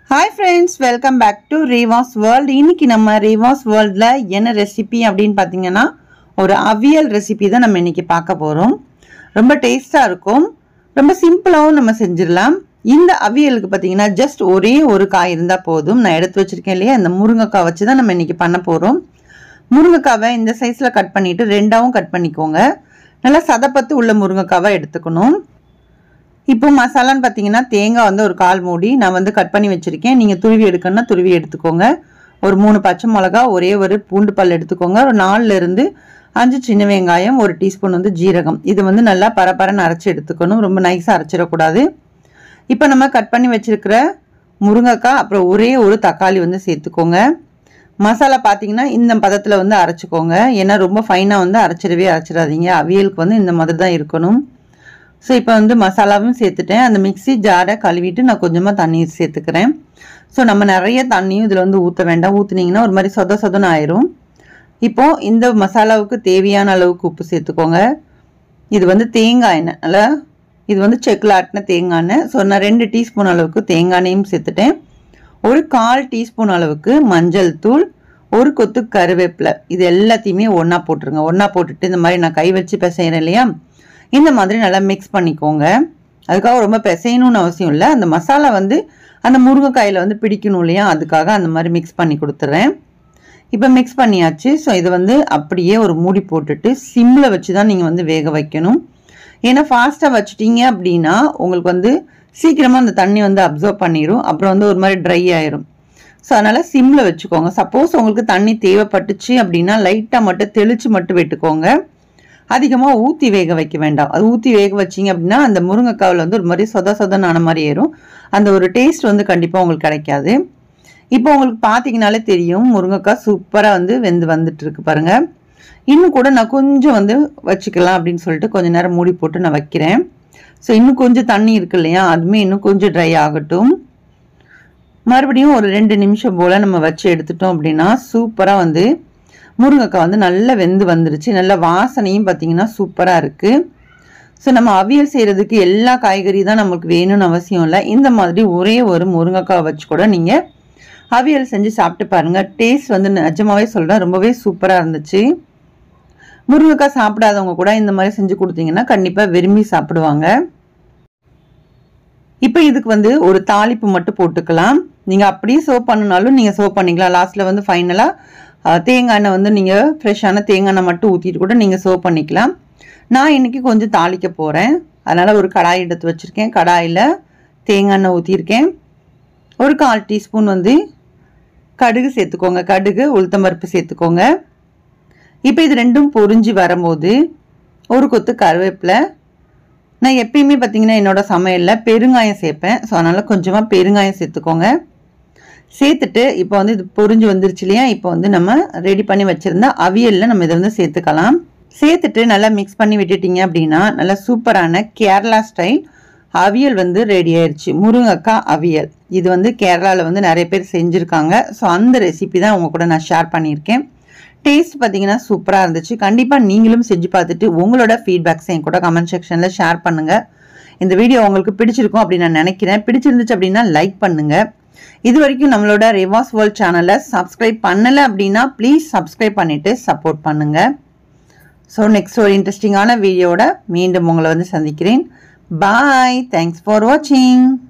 hi friends welcome back to Reeva's world இன்னைக்கு நம்ம ரீவாஸ் வேர்ல்டில் என்ன ரெசிபி அப்படின்னு பார்த்தீங்கன்னா ஒரு அவியல் ரெசிபி தான் நம்ம இன்னைக்கு பார்க்க போகிறோம் ரொம்ப டேஸ்ட்டாக இருக்கும் ரொம்ப சிம்பிளாகவும் நம்ம செஞ்சிடலாம் இந்த அவியலுக்கு பார்த்தீங்கன்னா ஜஸ்ட் ஒரே ஒரு காய் இருந்தால் போதும் நான் எடுத்து வச்சிருக்கேன் இல்லையா இந்த முருங்கைக்காய் வச்சு தான் நம்ம இன்னைக்கு பண்ண போகிறோம் முருங்கைக்காவை இந்த சைஸில் கட் பண்ணிவிட்டு ரெண்டாவும் கட் பண்ணிக்கோங்க நல்லா சதப்பத்து உள்ள முருங்கைக்காவை எடுத்துக்கணும் இப்போ மசாலான்னு பார்த்தீங்கன்னா தேங்காய் வந்து ஒரு கால் மூடி நான் வந்து கட் பண்ணி வச்சுருக்கேன் நீங்கள் துருவி எடுக்கணும்னா துருவி எடுத்துக்கோங்க ஒரு மூணு பச்சை மிளகா ஒரே ஒரு பூண்டு பல் எடுத்துக்கோங்க ஒரு நாலுல இருந்து அஞ்சு சின்ன வெங்காயம் ஒரு டீஸ்பூன் வந்து ஜீரகம் இது வந்து நல்லா பரபரன்னு அரைச்சி எடுத்துக்கணும் ரொம்ப நைஸாக அரைச்சிடக்கூடாது இப்போ நம்ம கட் பண்ணி வச்சிருக்கிற முருங்கைக்காய் அப்புறம் ஒரே ஒரு தக்காளி வந்து சேர்த்துக்கோங்க மசாலா பார்த்தீங்கன்னா இந்த பதத்தில் வந்து அரைச்சிக்கோங்க ஏன்னா ரொம்ப ஃபைனாக வந்து அரைச்சிடவே அரைச்சிடாதீங்க அவியலுக்கு வந்து இந்த மாதிரி தான் இருக்கணும் ஸோ இப்போ வந்து மசாலாவும் சேர்த்துட்டேன் அந்த மிக்ஸி ஜாரை கழுவிட்டு நான் கொஞ்சமாக தண்ணி சேர்த்துக்கிறேன் ஸோ நம்ம நிறைய தண்ணியும் இதில் வந்து ஊற்ற வேண்டாம் ஊற்றுனீங்கன்னா ஒரு மாதிரி சொத சொதன்னு ஆயிரும் இப்போ இந்த மசாலாவுக்கு தேவையான அளவுக்கு உப்பு சேர்த்துக்கோங்க இது வந்து தேங்காய் எண்ணெய் நல்லா இது வந்து செக்கில் ஆட்டின தேங்காய் எண்ணெய் ஸோ நான் ரெண்டு டீஸ்பூன் அளவுக்கு தேங்காய் எண்ணெயும் சேர்த்துட்டேன் ஒரு கால் டீஸ்பூன் அளவுக்கு மஞ்சள் தூள் ஒரு கொத்து கருவேப்பிலை இது எல்லாத்தையுமே ஒன்றா போட்டுருங்க ஒன்றா போட்டுட்டு இந்த மாதிரி நான் கை வச்சு பிசைகிறேன் இல்லையா இந்த மாதிரி நல்லா மிக்ஸ் பண்ணிக்கோங்க அதுக்காக ரொம்ப பிசையணும்னு அவசியம் இல்லை அந்த மசாலா வந்து அந்த முருங்கைக்காயில் வந்து பிடிக்கணும் இல்லையா அதுக்காக அந்த மாதிரி மிக்ஸ் பண்ணி கொடுத்துட்றேன் இப்போ மிக்ஸ் பண்ணியாச்சு ஸோ இது வந்து அப்படியே ஒரு மூடி போட்டுட்டு சிம்மில் வச்சு தான் நீங்கள் வந்து வேக வைக்கணும் ஏன்னா ஃபாஸ்ட்டாக வச்சுட்டீங்க அப்படின்னா உங்களுக்கு வந்து சீக்கிரமாக அந்த தண்ணி வந்து அப்சர்வ் பண்ணிடும் அப்புறம் வந்து ஒரு மாதிரி ட்ரை ஆயிரும் ஸோ அதனால் சிம்மில் வச்சுக்கோங்க சப்போஸ் உங்களுக்கு தண்ணி தேவைப்பட்டுச்சு அப்படின்னா லைட்டாக மட்டும் தெளித்து மட்டும் விட்டுக்கோங்க அதிகமாக ஊற்றி வேக வைக்க வேண்டாம் அது ஊற்றி வேக வச்சிங்க அப்படின்னா அந்த முருங்கைக்காவில் வந்து ஒரு மாதிரி சொத சொதனான மாதிரி ஏறும் அந்த ஒரு டேஸ்ட் வந்து கண்டிப்பாக உங்களுக்கு கிடைக்காது இப்போ உங்களுக்கு பார்த்தீங்கனாலே தெரியும் முருங்கைக்காய் சூப்பராக வந்து வெந்து வந்துட்டு இருக்கு பாருங்க இன்னும் கூட நான் கொஞ்சம் வந்து வச்சுக்கலாம் அப்படின்னு சொல்லிட்டு கொஞ்ச நேரம் மூடி போட்டு நான் வைக்கிறேன் ஸோ இன்னும் கொஞ்சம் தண்ணி இருக்கு இல்லையா அதுவுமே இன்னும் கொஞ்சம் ட்ரை ஆகட்டும் மறுபடியும் ஒரு ரெண்டு நிமிஷம் போல் நம்ம வச்சு எடுத்துட்டோம் அப்படின்னா சூப்பராக வந்து முருங்கைக்காய் வந்து நல்லா வெந்து வந்துருச்சு நல்ல வாசனையும் பார்த்தீங்கன்னா சூப்பராக இருக்குது ஸோ நம்ம அவியல் செய்கிறதுக்கு எல்லா காய்கறி தான் நமக்கு வேணும்னு அவசியம் இல்லை இந்த மாதிரி ஒரே ஒரு முருங்கைக்காய் வச்சு கூட நீங்கள் அவியல் செஞ்சு சாப்பிட்டு பாருங்கள் டேஸ்ட் வந்து நிஜமாவே சொல்கிறேன் ரொம்பவே சூப்பராக இருந்துச்சு முருங்கைக்காய் சாப்பிடாதவங்க கூட இந்த மாதிரி செஞ்சு கொடுத்தீங்கன்னா கண்டிப்பாக விரும்பி சாப்பிடுவாங்க இப்போ இதுக்கு வந்து ஒரு தாளிப்பு மட்டும் போட்டுக்கலாம் நீங்கள் அப்படியே சோப் பண்ணனாலும் நீங்கள் சோப் பண்ணிக்கலாம் லாஸ்ட்டில் வந்து ஃபைனலாக தேங்காய் எண்ணெய் வந்து நீங்கள் ஃப்ரெஷ்ஷான தேங்காய் எண்ணெய் மட்டும் ஊற்றிட்டு கூட நீங்கள் சர்வ் பண்ணிக்கலாம் நான் இன்றைக்கி கொஞ்சம் தாளிக்க போகிறேன் அதனால் ஒரு கடாய் எடுத்து வச்சுருக்கேன் கடாயில் தேங்காய் எண்ணெய் ஊற்றிருக்கேன் ஒரு கால் டீஸ்பூன் வந்து கடுகு சேர்த்துக்கோங்க கடுகு உளுத்தம்பருப்பு சேர்த்துக்கோங்க இப்போ இது ரெண்டும் பொரிஞ்சு வரும்போது ஒரு கொத்து கருவேப்பிலை நான் எப்பயுமே பார்த்தீங்கன்னா என்னோட சமையலில் பெருங்காயம் சேர்ப்பேன் ஸோ அதனால் கொஞ்சமாக பெருங்காயம் சேர்த்துக்கோங்க சேர்த்துட்டு இப்போ வந்து இது பொரிஞ்சு வந்துருச்சு இல்லையா இப்போ வந்து நம்ம ரெடி பண்ணி வச்சுருந்த அவியலில் நம்ம இதை வந்து சேர்த்துக்கலாம் சேர்த்துட்டு நல்லா மிக்ஸ் பண்ணி விட்டுட்டீங்க அப்படின்னா நல்லா சூப்பரான கேரளா ஸ்டைல் அவியல் வந்து ரெடி ஆயிடுச்சு முருங்கக்காய் அவியல் இது வந்து கேரளாவில் வந்து நிறைய பேர் செஞ்சுருக்காங்க ஸோ அந்த ரெசிபி தான் உங்க கூட நான் ஷேர் பண்ணியிருக்கேன் டேஸ்ட் பார்த்தீங்கன்னா சூப்பராக இருந்துச்சு கண்டிப்பாக நீங்களும் செஞ்சு பார்த்துட்டு உங்களோட ஃபீட்பேக்ஸ் என் கூட கமெண்ட் செக்ஷனில் ஷேர் பண்ணுங்கள் இந்த வீடியோ உங்களுக்கு பிடிச்சிருக்கும் அப்படின்னு நான் நினைக்கிறேன் பிடிச்சிருந்துச்சு அப்படின்னா லைக் பண்ணுங்கள் இது வரைக்கும் நம்மளோட ரிவாஸ் வேர்ல்ட் சேனலை சப்ஸ்கிரைப் பண்ணலை அப்படின்னா ப்ளீஸ் சப்ஸ்கிரைப் பண்ணிவிட்டு சப்போர்ட் பண்ணுங்கள் ஸோ நெக்ஸ்ட் ஒரு இன்ட்ரெஸ்டிங்கான வீடியோட மீண்டும் உங்களை வந்து சந்திக்கிறேன் பாய் தேங்க்ஸ் ஃபார் வாட்சிங்